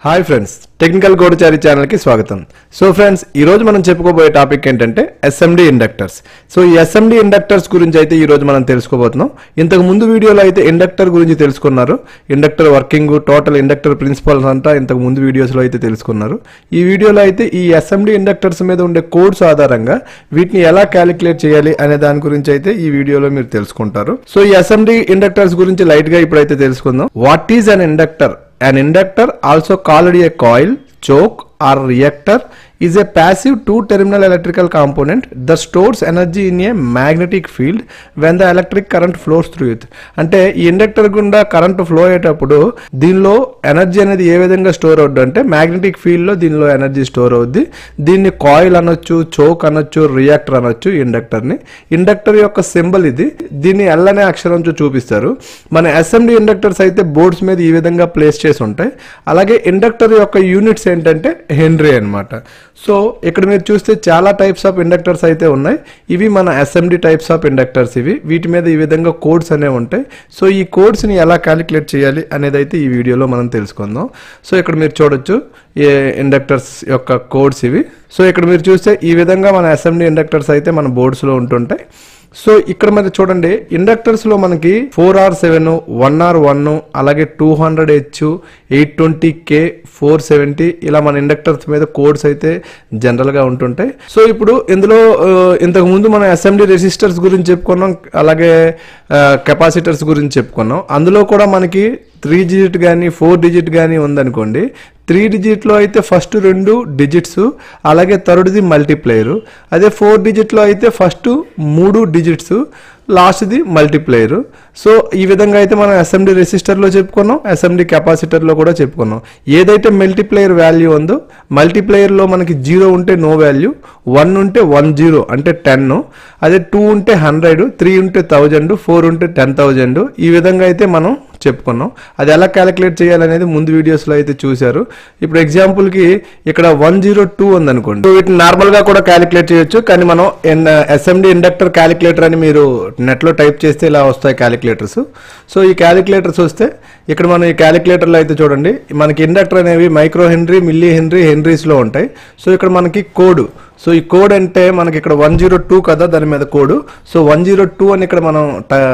Hi friends technical Goodachari ఛానల్కి స్వాగతం so friends ఈ రోజు మనం చెప్పుకోబోయే టాపిక్ ఏంటంటే ఎస్ఎండి ఇండక్టర్స్ సో ఈ ఎస్ఎండి ఇండక్టర్స్ గురించి అయితే ఈ రోజు మనం తెలుసుకోబోతున్నాం ఇంతకు ముందు వీడియోలో అయితే ఇండక్టర్ గురించి తెలుసుకున్నారు inductor working total inductor principles అంతా ఇంతకు ముందు వీడియోస్లో అయితే తెలుసుకున్నారు ఈ వీడియోలో అయితే ఈ ఎస్ఎండి ఇండక్టర్స్ మీద ఉండే కోడ్స్ ఆధారంగా వీటిని ఎలా క్యాలిక్యులేట్ చేయాలి అనే దాని గురించి అయితే ఈ వీడియోలో మీరు తెలుసుకుంటారు సో ఈ ఎస్ఎండి ఇండక్టర్స్ గురించి లైట్ గా ఇప్పుడైతే తెలుసుకుందాం what is an inductor An inductor, also called a coil, choke, or reactor, is a passive two-terminal electrical component that stores energy in a magnetic field when the electric current flows through it. అంటే ఈ inductor గుండా current flow అయ్యేటప్పుడు దీనిలో energy అనేది ఏ విధంగా store అవుద్ది అంటే magnetic ఫీల్డ్లో దీనిలో ఎనర్జీ స్టోర్ అవుద్ది దీన్ని కాయిల్ అనొచ్చు చోక్ అనొచ్చు రియాక్టర్ అనొచ్చు ఇండక్టర్ని ఇండక్టర్ యొక్క సింబల్ ఇది దీన్ని ఎల్ అనే అక్షరంతో చూపిస్తారు మన ఎస్ఎండి ఇండక్టర్స్ అయితే బోర్డ్స్ మీద ఈ విధంగా ప్లేస్ చేసి ఉంటాయి అలాగే ఇండక్టర్ యొక్క యూనిట్స్ ఏంటంటే హెన్రీ అన్నమాట సో ఇక్కడ మీరు చూస్తే చాలా టైప్స్ ఆఫ్ ఇండక్టర్స్ అయితే ఉన్నాయి ఇవి మన ఎస్ఎండి టైప్స్ ఆఫ్ ఇండక్టర్స్ ఇవి వీటి మీద ఈ విధంగా కోడ్స్ అనేవి ఉంటాయి సో ఈ కోడ్స్ని ఎలా క్యాలిక్యులేట్ చేయాలి అనేది అయితే ఈ వీడియోలో మనం తెలుసుకుందాం సో ఇక్కడ మీరు చూడొచ్చు ఏ ఇండక్టర్స్ యొక్క కోడ్స్ ఇవి సో ఇక్కడ మీరు చూస్తే ఈ విధంగా మన అసెంబ్లీ ఇండక్టర్స్ అయితే మన బోర్డ్స్లో ఉంటుంటాయి సో ఇక్కడ మరి చూడండి ఇండక్టర్స్ లో మనకి four R seven one R one అలాగే two hundred H eight twenty K four seventy ఇలా మన ఇండక్టర్స్ మీద కోడ్స్ అయితే జనరల్ గా ఉంటుంటాయి సో ఇప్పుడు ఇందులో ఆ, ఇంతకు ముందు మన అసెంబ్లీ రెసిస్టర్స్ గురించి చెప్పుకున్నాం అలాగే కెపాసిటర్స్ గురించి చెప్పుకున్నాం అందులో కూడా మనకి త్రీ డిజిట్ కానీ ఫోర్ డిజిట్ కానీ ఉందనుకోండి త్రీ డిజిట్లో అయితే ఫస్ట్ రెండు డిజిట్స్ అలాగే థర్డ్ది మల్టీప్లేయరు అదే ఫోర్ డిజిట్లో అయితే ఫస్ట్ మూడు డిజిట్స్ లాస్ట్ది మల్టీప్లేయరు సో ఈ విధంగా అయితే మనం అసెంబ్లీ రెసిస్టర్లో చెప్పుకున్నాం అసెంబ్లీ కెపాసిటర్లో కూడా చెప్పుకున్నాం ఏదైతే మల్టీప్లేయర్ వాల్యూ ఉందో మల్టీప్లేయర్లో మనకి జీరో ఉంటే నో వాల్యూ వన్ ఉంటే వన్ జీరో అంటే టెన్ అదే టూ ఉంటే హండ్రెడ్ త్రీ ఉంటే థౌజండ్ ఫోర్ ఉంటే టెన్ థౌజండ్ ఈ విధంగా అయితే మనం చెప్పుకున్నాం అది ఎలా క్యాలిక్యులేట్ చేయాలనేది ముందు వీడియోస్లో అయితే చూశారు ఇప్పుడు ఎగ్జాంపుల్కి ఇక్కడ వన్ జీరో టూ ఉందనుకోండి సో వీటిని నార్మల్గా కూడా క్యాలిక్యులేట్ చేయొచ్చు కానీ మనం ఎస్ఎండి ఇండక్టర్ క్యాలిక్యులేటర్ అని మీరు నెట్లో టైప్ చేస్తే ఇలా వస్తాయి క్యాలిక్యులేటర్స్ సో ఈ క్యాలిక్యులేటర్స్ వస్తే ఇక్కడ మనం ఈ క్యాలిక్యులేటర్లో అయితే చూడండి మనకి ఇండక్టర్ అనేవి మైక్రో హెన్రీ మిల్లీ హెన్రీ హెన్రీస్లో ఉంటాయి సో ఇక్కడ మనకి కోడ్ సో ఈ కోడ్ అంటే మనకి ఇక్కడ వన్ జీరో టూ కదా దాని మీద code so one zero two అని ఇక్కడ మనం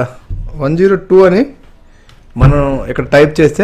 వన్ జీరో టూ అని మనం ఇక్కడ టైప్ చేస్తే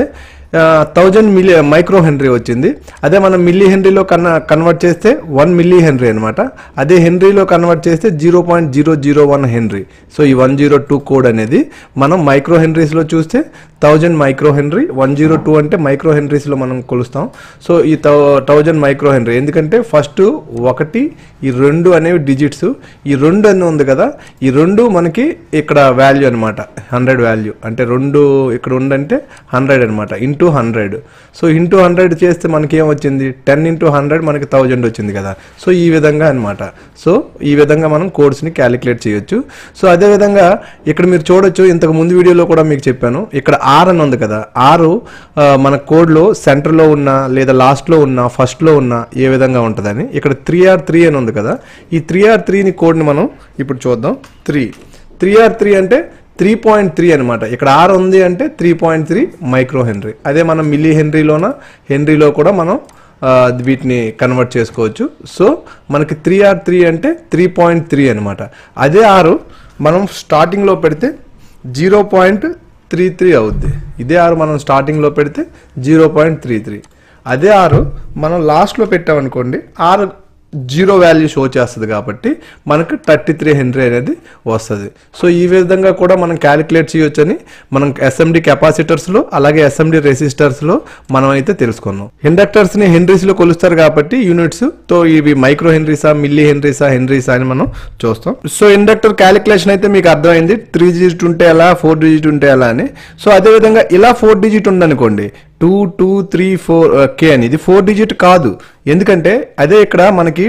థౌజండ్ మిల్లీ మైక్రో హెన్రీ వచ్చింది అదే మనం మిల్లీ హెన్రీలో కన్ కన్వర్ట్ చేస్తే వన్ మిల్లీ హెన్రీ అనమాట అదే హెన్రీలో కన్వర్ట్ చేస్తే zero point zero zero one henry so ఈ వన్ జీరో టూ కోడ్ అనేది మనం మైక్రో హెన్రీస్లో చూస్తే thousand micro henry one zero two అంటే మైక్రో హెన్రీస్లో మనం కొలుస్తాం సో ఈ థౌజండ్ మైక్రో హెన్రీ ఎందుకంటే ఫస్ట్ ఒకటి ఈ రెండు అనేవి డిజిట్స్ ఈ రెండు అని ఉంది కదా ఈ రెండు మనకి ఇక్కడ వాల్యూ అనమాట హండ్రెడ్ వాల్యూ అంటే రెండు ఇక్కడ ఉండంటే హండ్రెడ్ అనమాట into hundred so into hundred చేస్తే మనకి ఏం వచ్చింది టెన్ ఇంటూ హండ్రెడ్ మనకి థౌజండ్ వచ్చింది కదా సో ఈ విధంగా అనమాట సో ఈ విధంగా మనం కోడ్స్ని క్యాలిక్యులేట్ చేయొచ్చు సో అదే విధంగా ఇక్కడ మీరు చూడొచ్చు ఇంతకు ముందు వీడియోలో కూడా మీకు చెప్పాను ఇక్కడ ఆర్ అని ఉంది కదా ఆరు ఆ, మన కోడ్లో సెంటర్లో ఉన్న లేదా లాస్ట్లో ఉన్న ఫస్ట్లో ఉన్న ఏ విధంగా ఉంటుందని ఇక్కడ త్రీ ఆర్ త్రీ అని ఉంది కదా ఈ త్రీ ఆర్ త్రీని కోడ్ని మనం ఇప్పుడు చూద్దాం త్రీ త్రీ ఆర్ త్రీ అంటే త్రీ పాయింట్ త్రీ అనమాట ఇక్కడ ఆర్ ఉంది అంటే three point three micro henry అదే మనం మిల్లీ హెన్రీలోన హెన్రీలో కూడా మనం ఆ, వీటిని కన్వర్ట్ చేసుకోవచ్చు సో మనకి త్రీ ఆర్ త్రీ అంటే త్రీ పాయింట్ త్రీ అనమాట అదే ఆరు మనం స్టార్టింగ్లో పెడితే జీరో పాయింట్ త్రీ త్రీ అవుద్ది ఇదే ఆరు మనం స్టార్టింగ్లో పెడితే జీరో పాయింట్ త్రీ త్రీ అదే ఆరు మనం లాస్ట్లో పెట్టామనుకోండి ఆరు జీరో వాల్యూ షో చేస్తుంది కాబట్టి మనకు థర్టీ త్రీ హెన్రీ అనేది వస్తుంది సో ఈ విధంగా కూడా మనం క్యాలిక్యులేట్ చేయొచ్చని మనం ఎస్ఎండి కెపాసిటర్స్లో అలాగే ఎస్ఎండి రెసిస్టర్స్లో మనం అయితే తెలుసుకున్నాం ఇండక్టర్స్ని హెన్రీస్లో కొలుస్తారు కాబట్టి యూనిట్స్ తో ఇవి మైక్రో హెన్రీసా మిల్లీ హెన్రీసా హెన్రీసా అని మనం చూస్తాం సో ఇండక్టర్ క్యాలిక్యులేషన్ అయితే మీకు అర్థమైంది త్రీ డిజిట్ ఉంటే ఎలా ఫోర్ డిజిట్ ఉంటే ఎలా అని సో అదేవిధంగా ఇలా ఫోర్ డిజిట్ ఉందనుకోండి two two three four K అని ఇది ఫోర్ డిజిట్ కాదు ఎందుకంటే అదే ఇక్కడ మనకి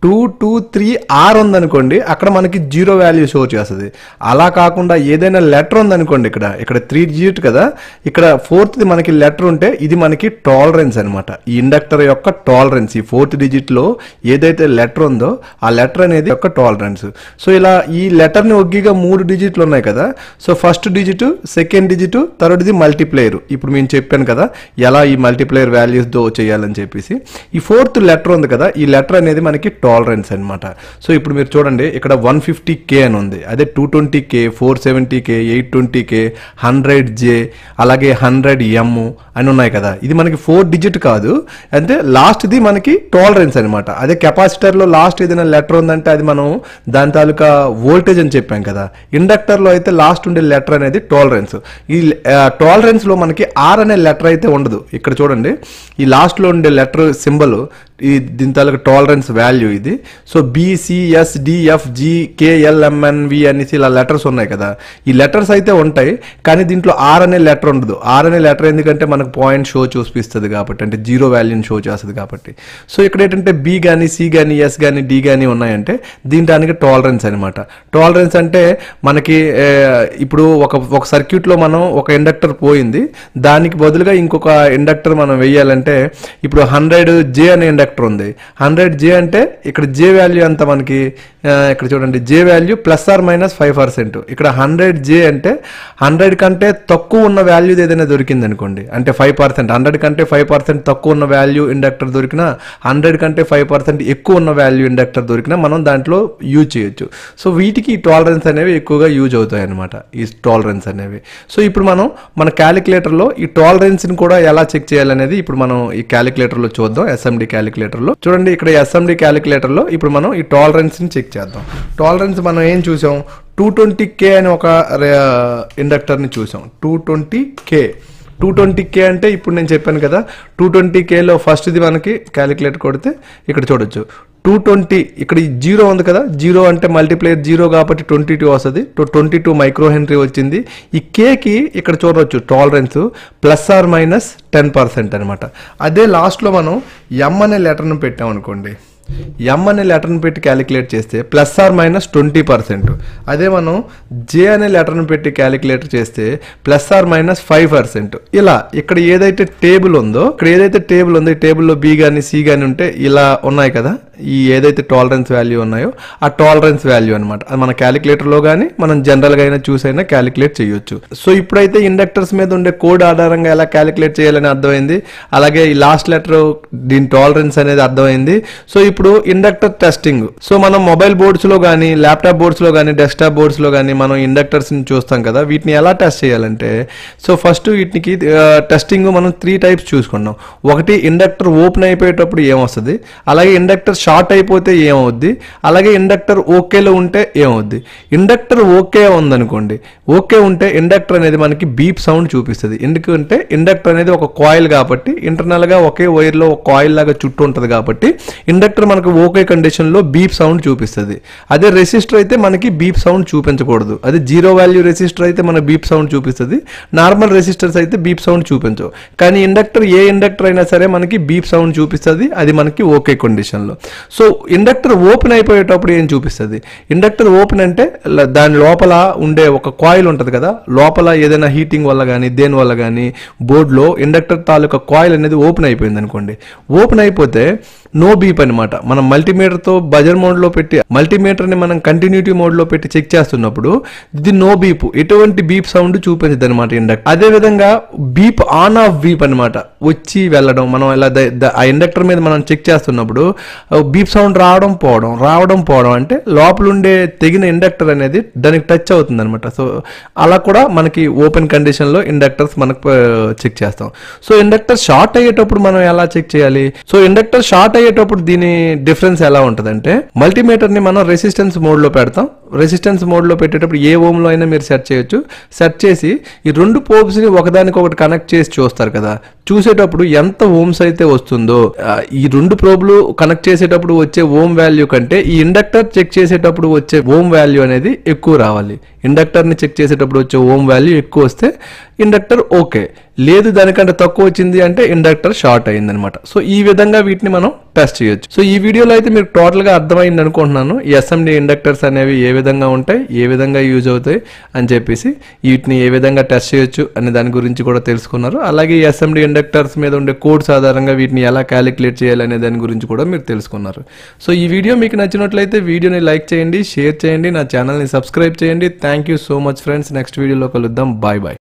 టూ టూ త్రీ ఆర్ ఉందనుకోండి అక్కడ మనకి జీరో వాల్యూ షో చేస్తుంది అలా కాకుండా ఏదైనా లెటర్ ఉందనుకోండి ఇక్కడ ఇక్కడ త్రీ డిజిట్ కదా ఇక్కడ ఫోర్త్ది మనకి లెటర్ ఉంటే ఇది మనకి టాలరెన్స్ అనమాట ఈ ఇండక్టర్ యొక్క టాలరెన్స్ ఈ ఫోర్త్ డిజిట్లో ఏదైతే లెటర్ ఉందో ఆ లెటర్ అనేది యొక్క టాలరెన్స్ సో ఇలా ఈ లెటర్ని ఒగ్గిగా మూడు డిజిట్లు ఉన్నాయి కదా so first digit second digit థర్డ్ది మల్టీప్లేయర్ ఇప్పుడు నేను చెప్పాను కదా ఎలా ఈ మల్టీప్లేయర్ వాల్యూస్ దో చేయాలని చెప్పేసి ఈ ఫోర్త్ లెటర్ ఉంది కదా ఈ లెటర్ అనేది మనకి టాలరెన్స్ అనమాట సో ఇప్పుడు మీరు చూడండి ఇక్కడ వన్ ఫిఫ్టీ కే అని ఉంది అదే two twenty K four seventy K eight twenty K hundred J అలాగే హండ్రెడ్ ఎమ్ అని ఉన్నాయి కదా ఇది మనకి ఫోర్ డిజిట్ కాదు అంటే లాస్ట్ది మనకి టాలరెన్స్ అనమాట అదే కెపాసిటర్లో లాస్ట్ ఏదైనా లెటర్ ఉందంటే అది మనం దాని తాలూకా వోల్టేజ్ అని చెప్పాం కదా ఇండక్టర్లో అయితే లాస్ట్ ఉండే లెటర్ అనేది టాలరెన్స్ ఈ టాలరెన్స్లో మనకి ఆర్ అనే లెటర్ అయితే ఉండదు ఇక్కడ చూడండి ఈ లాస్ట్లో ఉండే లెటర్ సింబల్ ఈ దీని తాలూకా టాలరెన్స్ వాల్యూ ఇది so BCS DF G KLMN V అనేసి ఇలా లెటర్స్ ఉన్నాయి కదా ఈ లెటర్స్ అయితే ఉంటాయి కానీ దీంట్లో ఆర్ అనే లెటర్ ఉండదు ఆర్ అనే లెటర్ ఎందుకంటే మనకు పాయింట్ షో చూపిస్తుంది కాబట్టి అంటే జీరో వాల్యూని షో చేస్తుంది కాబట్టి సో ఇక్కడ ఏంటంటే బి కానీ సి కానీ ఎస్ కానీ డి కానీ ఉన్నాయంటే దీని దానికి టాలరెన్స్ అనమాట టాలరెన్స్ అంటే మనకి ఏ, ఇప్పుడు ఒక ఒక సర్క్యూట్లో మనం ఒక ఇండక్టర్ పోయింది దానికి బదులుగా ఇంకొక ఇండక్టర్ మనం వెయ్యాలంటే ఇప్పుడు హండ్రెడ్ జే అనే ఇండక్టర్ ఉంది హండ్రెడ్ జే అంటే ఇక్కడ జే వాల్యూ ఎంత మనకి ఆ, ఇక్కడ చూడండి J value plus or minus five percent ఇక్కడ హండ్రెడ్ జే అంటే హండ్రెడ్ కంటే తక్కువ ఉన్న వాల్యూ ఏదైనా దొరికింది అనుకోండి అంటే ఫైవ్ పర్సెంట్ హండ్రెడ్ కంటే ఫైవ్ పర్సెంట్ తక్కువ ఉన్న వాల్యూ ఇండక్టర్ దొరికినా హండ్రెడ్ కంటే ఫైవ్ పర్సెంట్ ఎక్కువ ఉన్న వాల్యూ ఇండక్టర్ దొరికినా మనం దాంట్లో యూజ్ చేయొచ్చు సో వీటికి ఈ టాలరెన్స్ అనేవి ఎక్కువగా యూజ్ అవుతాయి అనమాట ఈ టాలరెన్స్ అనేవి సో ఇప్పుడు మనం మన క్యాలిక్యులేటర్లో ఈ టాలరెన్స్ని కూడా ఎలా చెక్ చేయాలనేది ఇప్పుడు మనం ఈ క్యాలిక్యులేటర్లో చూద్దాం ఎస్ఎండి క్యాలిక్యులేటర్లో చూడండి ఇక్కడ ఎస్ఎండి క్యాలిక్యులేటర్లో ఇప్పుడు మనం ఈ టాలరెన్స్ని చెక్ చేద్దాం టాలరెన్స్ మనం ఏం చూసాం టూ ట్వంటీ కే అని ఒక ఇండక్టర్ని చూసాం two twenty K two twenty K అంటే ఇప్పుడు నేను చెప్పాను కదా టూ ట్వంటీ కేలో ఫస్ట్ది మనకి క్యాలిక్యులేటర్ కొడితే ఇక్కడ చూడొచ్చు టూ ట్వంటీ ఇక్కడ జీరో ఉంది కదా జీరో అంటే మల్టీప్లేయర్ జీరో కాబట్టి ట్వంటీ టూ వస్తుంది ట్వంటీ టూ మైక్రో హెన్రీ వచ్చింది ఈ కేకి ఇక్కడ చూడవచ్చు tolerance plus or minus ten percent అనమాట అదే లాస్ట్లో మనం ఎం అనే లెటర్ను పెట్టాం అనుకోండి ఎం అనే లెటర్ని పెట్టి క్యాలిక్యులేట్ చేస్తే plus or minus twenty percent అదే మనం జే అనే లెటర్ని పెట్టి క్యాలిక్యులేట్ చేస్తే plus or minus five percent ఇలా ఇక్కడ ఏదైతే టేబుల్ ఉందో ఇక్కడ ఏదైతే టేబుల్ ఉందో ఈ టేబుల్లో బి కానీ సి కానీ ఉంటే ఇలా ఉన్నాయి కదా ఈ ఏదైతే టాలరెన్స్ వాల్యూ ఉన్నాయో ఆ టాలరెన్స్ వాల్యూ అనమాట అది మన క్యాలిక్యులేటర్లో కానీ మనం జనరల్గా అయినా చూసైనా క్యాలిక్యులేట్ చేయొచ్చు సో ఇప్పుడైతే ఇండక్టర్స్ మీద ఉండే కోడ్ ఆధారంగా ఎలా క్యాలిక్యులేట్ చేయాలని అర్థమైంది అలాగే ఈ లాస్ట్ లెటర్ దీని టాలరెన్స్ అనేది అర్థమైంది సో ఇప్పుడు ఇండక్టర్ టెస్టింగ్ సో మనం మొబైల్ బోర్డ్స్ లో కానీ ల్యాప్టాప్ బోర్డ్స్ లో కానీ డెస్క్టాప్ బోర్డ్స్ లో కానీ మనం ఇండక్టర్స్ ని చూస్తాం కదా వీటిని ఎలా టెస్ట్ చేయాలంటే సో ఫస్ట్ వీటికి టెస్టింగ్ మనం త్రీ టైప్స్ చూసుకున్నాం ఒకటి ఇండక్టర్ ఓపెన్ అయిపోయేటప్పుడు ఏమొస్తుంది అలాగే ఇండక్టర్ షార్ట్ అయిపోతే ఏమవుద్ది అలాగే ఇండక్టర్ ఓకేలో ఉంటే ఏమవుద్ది ఇండక్టర్ ఓకే ఉందనుకోండి ఓకే ఉంటే ఇండక్టర్ అనేది మనకి బీప్ సౌండ్ చూపిస్తుంది ఎందుకంటే ఇండక్టర్ అనేది ఒక కాయిల్ కాబట్టి ఇంటర్నల్ గా ఒకే వైర్ లో ఒక కాయిల్ లాగా చుట్టూ ఉంటుంది కాబట్టి ఇండక్టర్ మనకు ఓకే కండిషన్ లో బీప్ సౌండ్ చూపిస్తుంది అదే రెసిస్టర్ అయితే మనకి బీప్ సౌండ్ చూపించకూడదు అదే జీరో వాల్యూ రెసిస్టర్ అయితే మన బీప్ సౌండ్ చూపిస్తుంది నార్మల్ రెసిస్టర్స్ అయితే బీప్ సౌండ్ చూపించవు కానీ ఇండక్టర్ ఏ ఇండక్టర్ అయినా సరే మనకి బీప్ సౌండ్ చూపిస్తుంది అది మనకి ఓకే కండిషన్ లో సో ఇండక్టర్ ఓపెన్ అయిపోయేటప్పుడు ఏం చూపిస్తుంది ఇండక్టర్ ఓపెన్ అంటే ల- దాని లోపల ఉండే ఒక కాయిల్ ఉంటుంది కదా లోపల ఏదైనా హీటింగ్ వల్ల కానీ దేని వల్ల కానీ బోర్డులో ఇండక్టర్ తాలూకా కాయిల్ అనేది ఓపెన్ అయిపోయింది అనుకోండి ఓపెన్ అయిపోతే నో బీప్ అనమాట మనం మల్టీమీటర్తో బజర్ మోడ్లో పెట్టి మల్టీమీటర్ని మనం కంటిన్యూటీ మోడ్లో పెట్టి చెక్ చేస్తున్నప్పుడు ఇది నో బీప్ ఎటువంటి బీప్ సౌండ్ చూపించదు అనమాట ఇండక్టర్ అదే విధంగా బీప్ ఆన్ ఆఫ్ బీప్ అనమాట వచ్చి వెళ్ళడం మనం ఇలా ద- ద- ఆ ఇండక్టర్ మీద మనం చెక్ చేస్తున్నప్పుడు బీప్ సౌండ్ రావడం పోవడం రావడం పోవడం అంటే లోపల ఉండే తెగిన ఇండక్టర్ అనేది దానికి టచ్ అవుతుంది అనమాట సో అలా కూడా మనకి ఓపెన్ కండిషన్లో ఇండక్టర్స్ మనకు చెక్ చేస్తాం సో ఇండక్టర్ షార్ట్ అయ్యేటప్పుడు మనం ఎలా చెక్ చేయాలి సో ఇండక్టర్ షార్ట్ అయ్యేటప్పుడు దీని డిఫరెన్స్ ఎలా ఉంటుందంటే మల్టీమీటర్ ని మనం రెసిస్టెన్స్ మోడ్ లో పెడతాం రెసిస్టెన్స్ మోడ్లో పెట్టేటప్పుడు ఏ ఓమ్లో అయినా మీరు సెట్ చేయొచ్చు సెట్ చేసి ఈ రెండు పోబ్స్ని ఒకదానికొకటి కనెక్ట్ చేసి చూస్తారు కదా చూసేటప్పుడు ఎంత ఓమ్స్ అయితే వస్తుందో ఆ, ఈ రెండు ప్రోబ్లు కనెక్ట్ చేసేటప్పుడు వచ్చే ఓమ్ వాల్యూ కంటే ఈ ఇండక్టర్ చెక్ చేసేటప్పుడు వచ్చే ఓమ్ వాల్యూ అనేది ఎక్కువ రావాలి ఇండక్టర్ని చెక్ చేసేటప్పుడు వచ్చే ఓమ్ వాల్యూ ఎక్కువ వస్తే ఇండక్టర్ ఓకే లేదు దానికంటే తక్కువ వచ్చింది అంటే ఇండక్టర్ షార్ట్ అయింది అనమాట సో ఈ విధంగా వీటిని మనం టెస్ట్ చేయొచ్చు సో ఈ వీడియోలో అయితే మీకు టోటల్గా అర్థమైంది అనుకుంటున్నాను ఎస్ఎండి ఇండక్టర్స్ అనేవి ఏ విధంగా ఉంటాయి ఏ విధంగా యూజ్ అవుతాయి అని చెప్పేసి వీటిని ఏ విధంగా టెస్ట్ చేయొచ్చు అనే దాని గురించి కూడా తెలుసుకున్నారు అలాగే ఎస్ఎండి ఇండక్టర్స్ మీద ఉండే కోడ్స్ ఆధారంగా వీటిని ఎలా క్యాలిక్యులేట్ చేయాలి అనే దాని గురించి కూడా మీరు తెలుసుకున్నారు సో ఈ వీడియో మీకు నచ్చినట్లయితే వీడియోని లైక్ చేయండి షేర్ చేయండి నా ఛానల్ని సబ్స్క్రైబ్ చేయండి thank you so much friends next వీడియోలో కలుద్దాం బాయ్ బాయ్